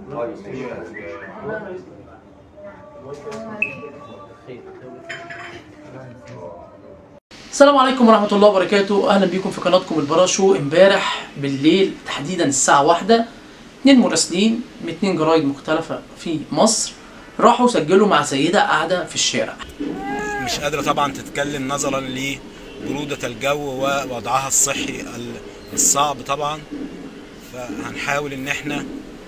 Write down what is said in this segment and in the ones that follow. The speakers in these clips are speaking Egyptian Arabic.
السلام عليكم ورحمة الله وبركاته أهلا بيكم في قناتكم البراشو امبارح بالليل تحديدا الساعة واحدة اتنين مراسلين من اتنين جرايد مختلفة في مصر راحوا سجلوا مع سيدة قاعدة في الشارع مش قادرة طبعا تتكلم نظرا لبرودة الجو ووضعها الصحي ال- الصعب طبعا فهنحاول ان احنا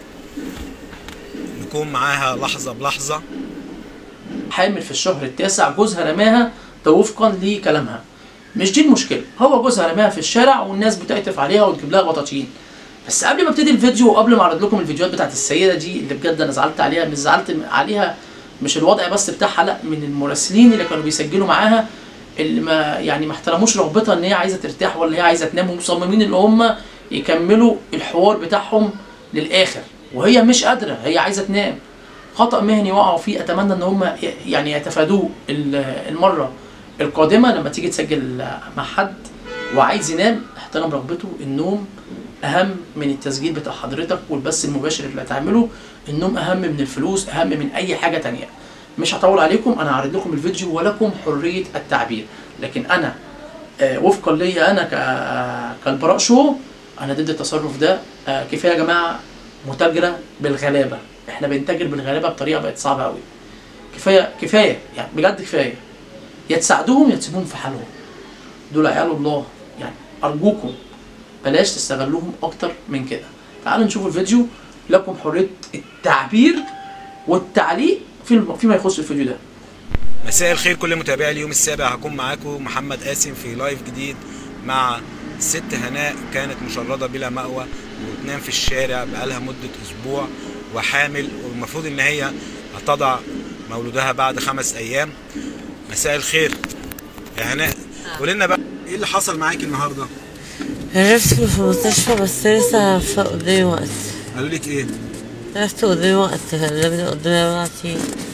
نكون معاها لحظة بلحظة حامل في الشهر التاسع جوزها رماها ده وفقا لكلامها مش دي المشكلة هو جوزها رماها في الشارع والناس بتعطف عليها وتجيب لها بطاطين بس قبل ما ابتدي الفيديو وقبل ما اعرض لكم الفيديوهات بتاعت السيدة دي اللي بجد انا زعلت عليها مش زعلت عليها مش الوضع بس بتاعها لا من المراسلين اللي كانوا بيسجلوا معاها اللي ما يعني ما احترموش رغبتها ان هي عايزه ترتاح ولا هي عايزه تنام ومصممين ان هم يكملوا الحوار بتاعهم للاخر وهي مش قادره هي عايزه تنام خطأ مهني وقعوا فيه اتمنى ان هم ي- يعني يتفادوه ال- المره القادمه لما تيجي تسجل مع حد وعايز ينام احترم رغبته النوم اهم من التسجيل بتاع حضرتك والبث المباشر اللي هتعمله النوم اهم من الفلوس اهم من اي حاجه تانية مش هطول عليكم انا هعرض لكم الفيديو ولكم حريه التعبير لكن انا آه، وفقا ليا انا ك- كالبراء شو انا ضد التصرف ده آه، كفايه يا جماعه متاجره بالغلابه احنا بنتاجر بالغلابه بطريقه بقت صعبه قوي كفايه كفايه يعني بجد كفايه يا تساعدوهم يا تسيبوهم في حالهم دول عيال الله يعني ارجوكم بلاش تستغلوهم اكتر من كده تعالوا نشوف الفيديو لكم حريه التعبير والتعليق في فيما يخص الفيديو ده مساء الخير كل متابعي اليوم السابع هكون معاكم محمد قاسم في لايف جديد مع ست هناء كانت مشردة بلا مأوى وبتنام في الشارع بقالها مدة أسبوع وحامل والمفروض إن هي هتضع مولودها بعد خمس أيام مساء الخير يا هناء قولي لنا بقى إيه اللي حصل معاكي النهاردة؟ عرفت في المستشفى بس لسه في قدامي وقت قالوا لك إيه؟ عرفت قدامي وقت كلمني قدامي أربع أيام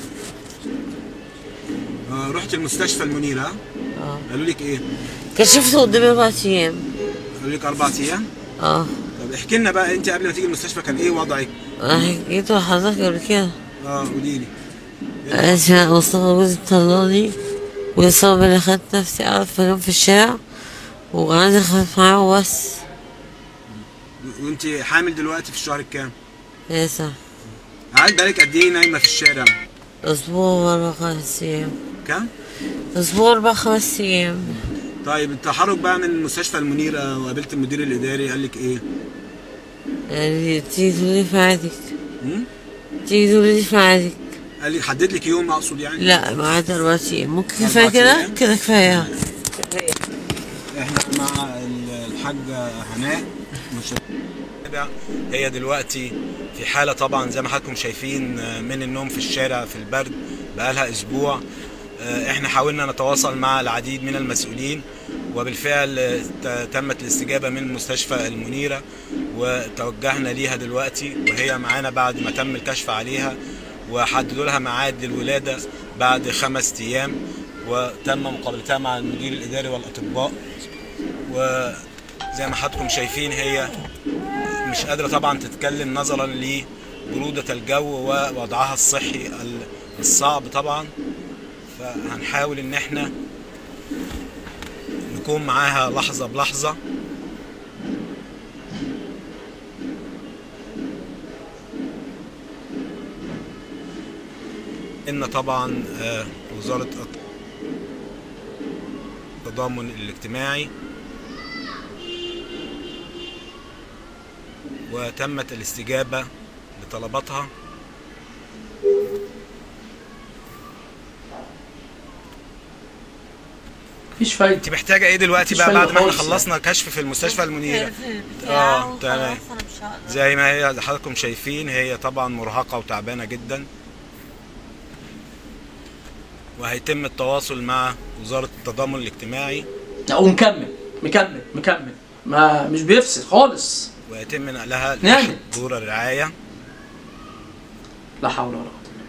آه رحت المستشفى المنيرة اه قالوا لك إيه؟ كشفت قدامي أربع أيام قالوا لك أربع أيام؟ اه طب احكي لنا بقى أنت قبل ما تيجي المستشفى كان إيه وضعك؟ أنا حكيت لحضرتك قبل كده آه قولي لي عشان مصطفى جوزي طلعني وصاب اللي خدت نفسي أعرف أنام في الشارع وعايزة أخاف معاه وبس وأنت حامل دلوقتي في الشهر الكام؟ لسه قاعد بقالك قد ايه نايمه في الشارع؟ أسبوع أربع خمس أيام كام؟ أسبوع أربع خمس أيام طيب التحرك بقى من مستشفى المنيره وقابلت المدير الاداري قال لك ايه؟ يعني تيجي تقولي في عادك مم؟ تيجي تقولي في عادك قال لي حدد لك يوم اقصد يعني؟ لا بعد أربع أيام ممكن أربع كفاية كده أيام؟ كده كفاية احنا مع ال- الحاجه هناء مش هي دلوقتي في حاله طبعا زي ما حضراتكم شايفين آه، من النوم في الشارع في البرد بقالها اسبوع آه، احنا حاولنا نتواصل مع العديد من المسؤولين وبالفعل آه، ت- تمت الاستجابه من مستشفى المنيره وتوجهنا ليها دلوقتي وهي معانا بعد ما تم الكشف عليها وحددوا لها ميعاد للولاده بعد خمس ايام وتم مقابلتها مع المدير الاداري والاطباء وزي ما حضراتكم شايفين هي مش قادرة طبعا تتكلم نظرا لبرودة الجو ووضعها الصحي ال- الصعب طبعا فهنحاول ان احنا نكون معاها لحظة بلحظة ان طبعا آه، وزارة التضامن الاجتماعي وتمت الاستجابة لطلباتها مفيش فايده انت محتاجة ايه دلوقتي مفيش بقى فايدة بعد ما احنا خالص خلصنا كشف في المستشفى المنيرة اه اه تمام زي ما هي حضراتكم شايفين هي طبعا مرهقة وتعبانة جدا وهيتم التواصل مع وزارة التضامن الاجتماعي لا ومكمل مكمل مكمل ما مش بيفصل خالص ويتم نقلها نعمت. لأحد دور الرعاية لا حول ولا قوه إلا بالله.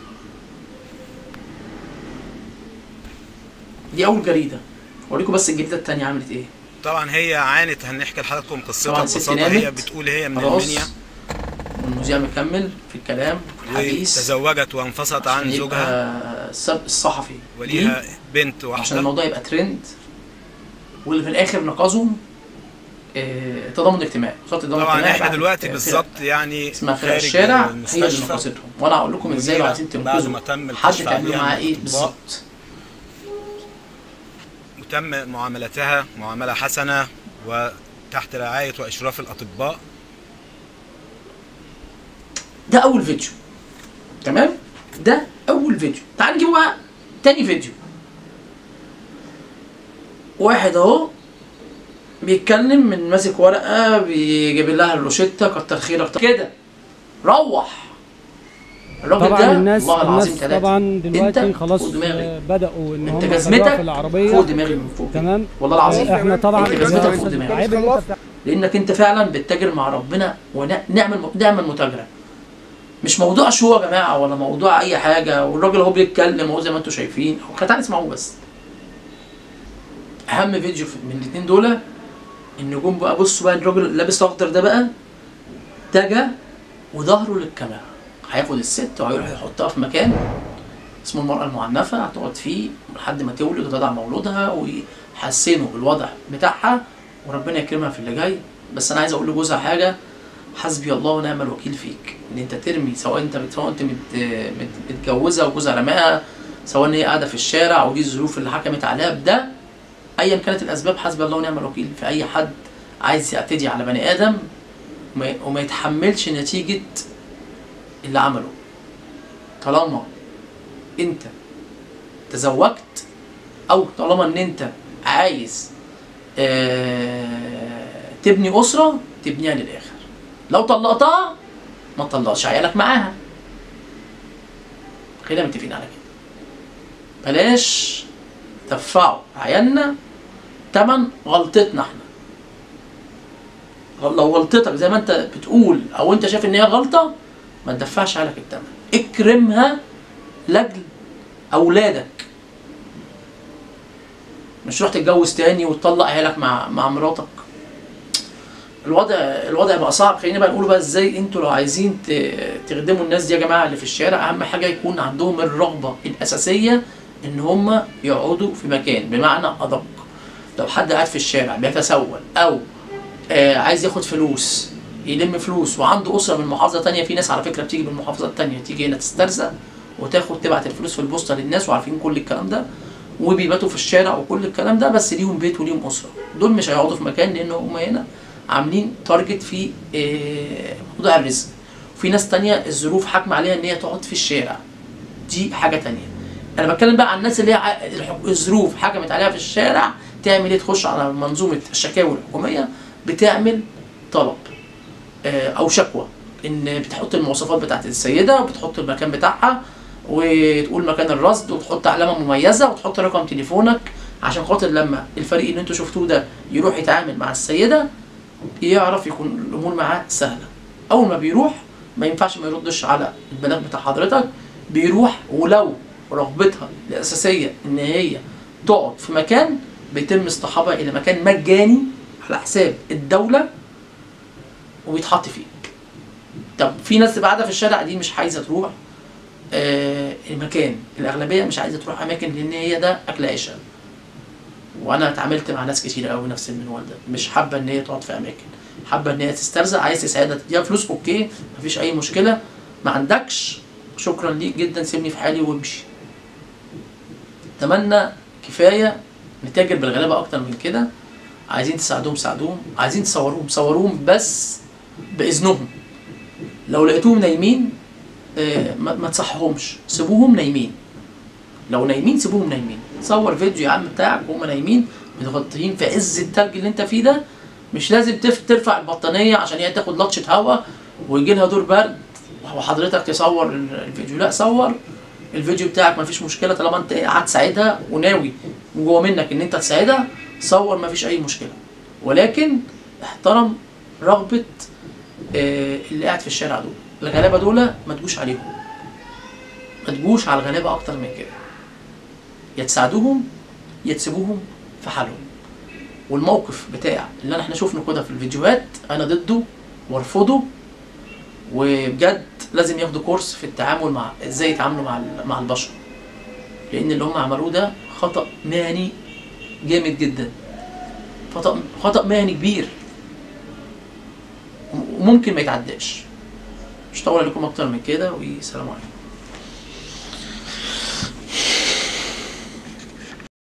دي اول جريده اوريكم بس الجريده التانية عملت ايه طبعا هي عانت هنحكي لحضراتكم قصتها طبعا الست ببساطة هي نامت. بتقول هي من خلاص. المنيا والمذيع مكمل في الكلام حديث وتزوجت وانفصلت عن عشان زوجها يبقى السب- الصحفي وليها ليه؟ بنت عشان واحدة الموضوع يبقى ترند واللي في الاخر نقذهم آه، التضامن الاجتماعي وزاره التضامن طبعا الاجتماعي احنا بعتت دلوقتي فرق بالظبط يعني اسمها فرق خارج الشارع هي اللي المستشفى نقذتهم وانا هقول لكم ازاي لو مديرة عايزين بعد تنقذوا ما تم حد الكشف تعملوا عليها معاه من ايه الأطباء بالظبط وتم معاملتها معاملة حسنة وتحت رعاية وإشراف الأطباء ده اول فيديو تمام ده اول فيديو تعال نجيبه بقى تاني فيديو واحد اهو بيتكلم من ماسك ورقه بيجيب لها الروشته كتر خيرك كده روح الراجل طبعا ده الناس والله العظيم الناس ثلاثة طبعا دلوقتي انت خلاص فوق دماغي آه، بدأوا ان انت هم جزمتك يخلوها في فوق العربية دماغي من فوق تمام والله العظيم آه، احنا طبعا انت جزمتك آه، فوق دماغي عيب ان انت بتاع- لانك انت فعلا بتتاجر مع ربنا ونعمل نعمل متاجره مش موضوع شو يا جماعه ولا موضوع اي حاجه والراجل هو بيتكلم اهو زي ما انتم شايفين هو تعالى اسمعوه بس اهم فيديو في- من الاثنين دول النجوم بقى بصوا بقى الراجل اللي لابس اخضر ده بقى ده جه وظهره للكاميرا هياخد الست وهيروح يحطها في مكان اسمه المرأة المعنفة هتقعد فيه لحد ما تولد وتضع مولودها ويحسنوا الوضع بتاعها وربنا يكرمها في اللي جاي بس انا عايز اقول لجوزها حاجة حسبي الله ونعم الوكيل فيك ان انت ترمي سواء انت سواء انت مت- مت- متجوزه وجوزها رماها سواء ان هي قاعده في الشارع ودي الظروف اللي حكمت عليها بده ايا كانت الاسباب حسبي الله ونعم الوكيل في اي حد عايز يعتدي على بني ادم وما- وما يتحملش نتيجه اللي عمله طالما انت تزوجت او طالما ان انت عايز آه، تبني اسره تبنيها للاخر لو طلقتها ما تطلقش عيالك معاها خلينا متفقين على كده بلاش تدفعوا عيالنا تمن غلطتنا احنا غل- لو غلطتك زي ما انت بتقول او انت شايف ان هي غلطه ما تدفعش عيالك التمن اكرمها لاجل اولادك مش تروح تتجوز تاني وتطلق عيالك مع مع مراتك الوضع الوضع بقى صعب خلينا بقى نقول بقى ازاي انتوا لو عايزين ت- تخدموا الناس دي يا جماعه اللي في الشارع اهم حاجه يكون عندهم الرغبه الاساسيه ان هم يقعدوا في مكان بمعنى ادق لو حد قاعد في الشارع بيتسول او آه عايز ياخد فلوس يلم فلوس وعنده اسره من محافظه تانية في ناس على فكره بتيجي من محافظات تانية تيجي هنا تسترزق وتاخد تبعت الفلوس في البوسطه للناس وعارفين كل الكلام ده وبيباتوا في الشارع وكل الكلام ده بس ليهم بيت وليهم اسره دول مش هيقعدوا في مكان لان هم هنا عاملين تارجت في آه، موضوع الرزق وفي ناس تانية الظروف حاكمة عليها ان هي تقعد في الشارع دي حاجة تانية انا بتكلم بقى عن الناس اللي هي ع- الح- الظروف حكمت عليها في الشارع تعمل ايه تخش على منظومة الشكاوي الحكومية بتعمل طلب آه، او شكوى ان بتحط المواصفات بتاعت السيدة وبتحط المكان بتاعها وتقول مكان الرصد وتحط علامة مميزة وتحط رقم تليفونك عشان خاطر لما الفريق اللي انتوا شفتوه ده يروح يتعامل مع السيدة يعرف يكون الامور معاه سهله اول ما بيروح ما ينفعش ما يردش على البلاغ بتاع حضرتك بيروح ولو رغبتها الاساسيه ان هي تقعد في مكان بيتم اصطحابها الى مكان مجاني على حساب الدوله وبيتحط فيه طب في ناس تبقى قاعده في الشارع دي مش عايزه تروح آه المكان الاغلبيه مش عايزه تروح اماكن لان هي ده اكل عيشها وانا اتعاملت مع ناس كتير قوي نفس المنوال ده مش حابه ان هي تقعد في اماكن حابه ان هي تسترزق عايز تساعدها تديها فلوس اوكي مفيش اي مشكله ما عندكش شكرا ليك جدا سيبني في حالي وامشي اتمنى كفايه نتاجر بالغلابه اكتر من كده عايزين تساعدوهم ساعدوهم عايزين تصوروهم صوروهم بس باذنهم لو لقيتوهم نايمين آه، ما ما تصحهمش سيبوهم نايمين لو نايمين سيبوهم نايمين صور فيديو يا عم بتاعك وهم نايمين متغطيين في عز التلج اللي انت فيه ده مش لازم تف ترفع البطانيه عشان هي تاخد لطشه هواء ويجي لها دور برد وحضرتك تصور ال- الفيديو لا صور الفيديو بتاعك مفيش مشكله طالما انت قاعد تساعدها وناوي جوه منك ان انت تساعدها صور مفيش اي مشكله ولكن احترم رغبه آه، اللي قاعد في الشارع دول الغلابه دول ما تجوش عليهم ما تجوش على الغلابه اكتر من كده يا تساعدوهم يا تسيبوهم في حالهم والموقف بتاع اللي احنا شفنا كده في الفيديوهات انا ضده وارفضه وبجد لازم ياخدوا كورس في التعامل مع ازاي يتعاملوا مع ال- مع البشر لان اللي هم عملوه ده خطأ مهني جامد جدا خطأ خطأ مهني كبير وممكن ما يتعداش مش هطول عليكم اكتر من كده والسلام عليكم